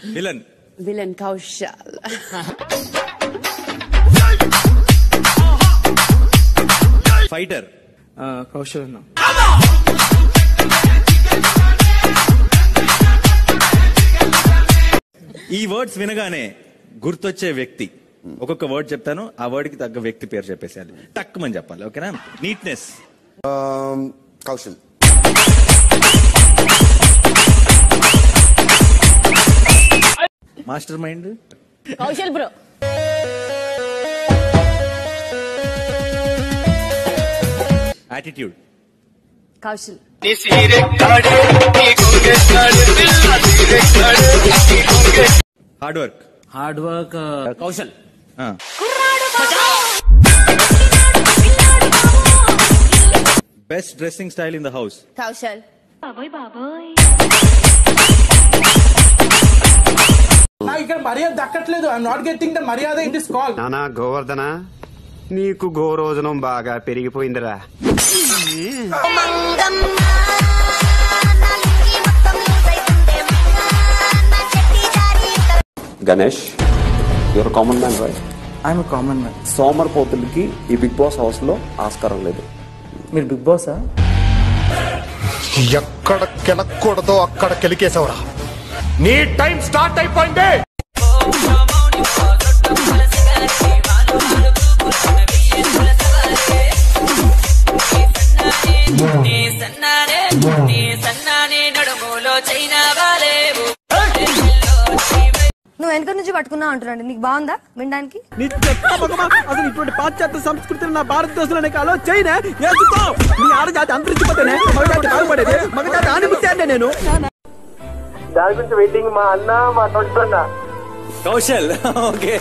villain villain Kaushal fighter Kaushal అన్న ఈ words వినగానే గుర్తొచ్చే వ్యక్తి ఒక్కొక్క వర్డ్ చెప్తాను ఆ వర్డ్ కి తగ్గ వ్యక్తి పేరు చెప్పేసేయాలి టక్ అని చెప్పాలి ఓకేనా neatness Kaushal mastermind Kaushal bro attitude Kaushal hard work hard work Kaushal best dressing style in the house Kaushal నాకు ఇక్కడ మర్యాద దక్కట్లేదు ఐఎమ్ నాట్ గెట్టింగ్ ద మర్యాద ఇన్ దిస్ కాల్ నానా గోవర్ధన నీకు గోరోజనం బాగా పెరిగిపోయిందిరా Ganesh your common man right I'm common man సోమర్పోతులకి ఈ బిగ్ బాస్ హౌస్ లో ఆస్కారం లేదు మీరు బిగ్ బాసా ఎక్కడ కెలక్కూడదో అక్కడ కెలికేశావురా నీ టైం స్టార్ట్ అయిపోయింది నువ్వు వెనక నుంచి పట్టుకున్నావు అంటున్నాడు నీకు బాగుందా వినడానికి అసలు ఇటువంటి పాశ్చాత్య సంస్కృతిని నా భారతదేశంలోనే కాలో చైనా ఏసుకో నీ ఆడజాతి అంతరించిపోతేనే మగజాతి బాగుపడేది మగజాతి ఆనిమిత్యాన్ని నేను దాని గురించి వెయిటింగ్ మా అన్న మా తొట్టున్న Kaushal okay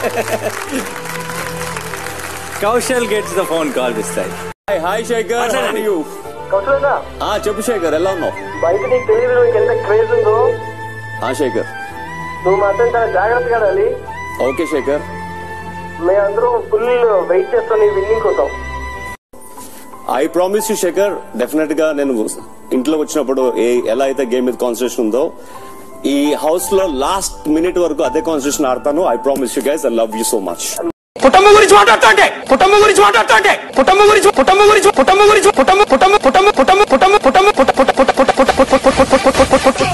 Kaushal gets the phone call this time hi Shekhar కౌశలన్నా ఆ చెప్పు శేఖర్ ఎలా ఉన్నావు బయట నీకు తెలియదు నీకు ఎంత క్రేజ్ ఉందో ఆ శేఖర్ నువ్వు మాత్రం చాలా జాగ్రత్తగా ఆడాలి ఓకే శేఖర్ మేమందరం ఫుల్ వెయిట్ చేస్తాం నీ విన్నింగ్ కోసం I promise you Shekhar definite గా నేను ఇంట్లో వచ్చినప్పుడు ఏ ఎలా అయితే గేమ్ మీద కాన్సన్ట్రేషన్ ఉందో ఈ హౌస్ లో లాస్ట్ మినిట్ వరకు అదే కాన్సన్ట్రేషన్ ఆడతాను I promise you guys I love you so much కుటుంబం గురించి మాట్లాడుతుంటే కుటుంబం గురించి మాట్లాడుతుంటే కుటుంబం గురించి కుటుంబం గురించి కుటుంబం గురించి కుటుంబం కుటుంబం కుటుంబం కుటుంబం కుటుంబం కుటుంబం పుట్ట పుట్ట పుట్ట పుట్ట పుట్ట పుట్ట పుట్ట పుట్ట పుట్ట పుట్ట పుట్ట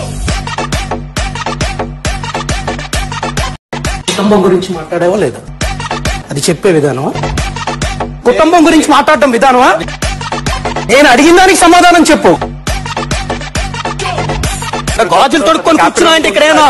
కుటుంబం గురించి మాట్లాడేవో లేదా అది చెప్పే విధానం కుటుంబం గురించి మాట్లాడటం విధానమా నేను అడిగిన దానికి సమాధానం చెప్పు గాజులు తొడుక్కొని కూర్చున్నా అంటే ఇక్కడేనా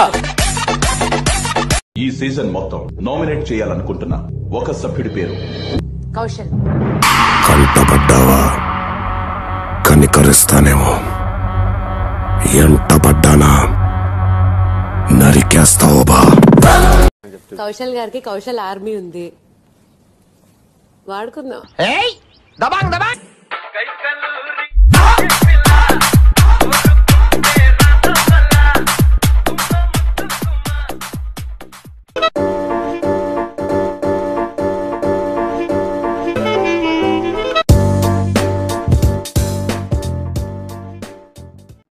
ఈ సీజన్ మొత్తం నామినేట్ చేయాలనుకుంటున్నా ఒక సభ్యుడి పేరు కౌశల్ కంటపడ్డావా కనికరిస్తానేమో ఎంటపడ్డానా నరికేస్తావు బా కౌశల్ గారికి కౌశల్ ఆర్మీ ఉంది వాడుకుందాం దబాంగ్ దబాంగ్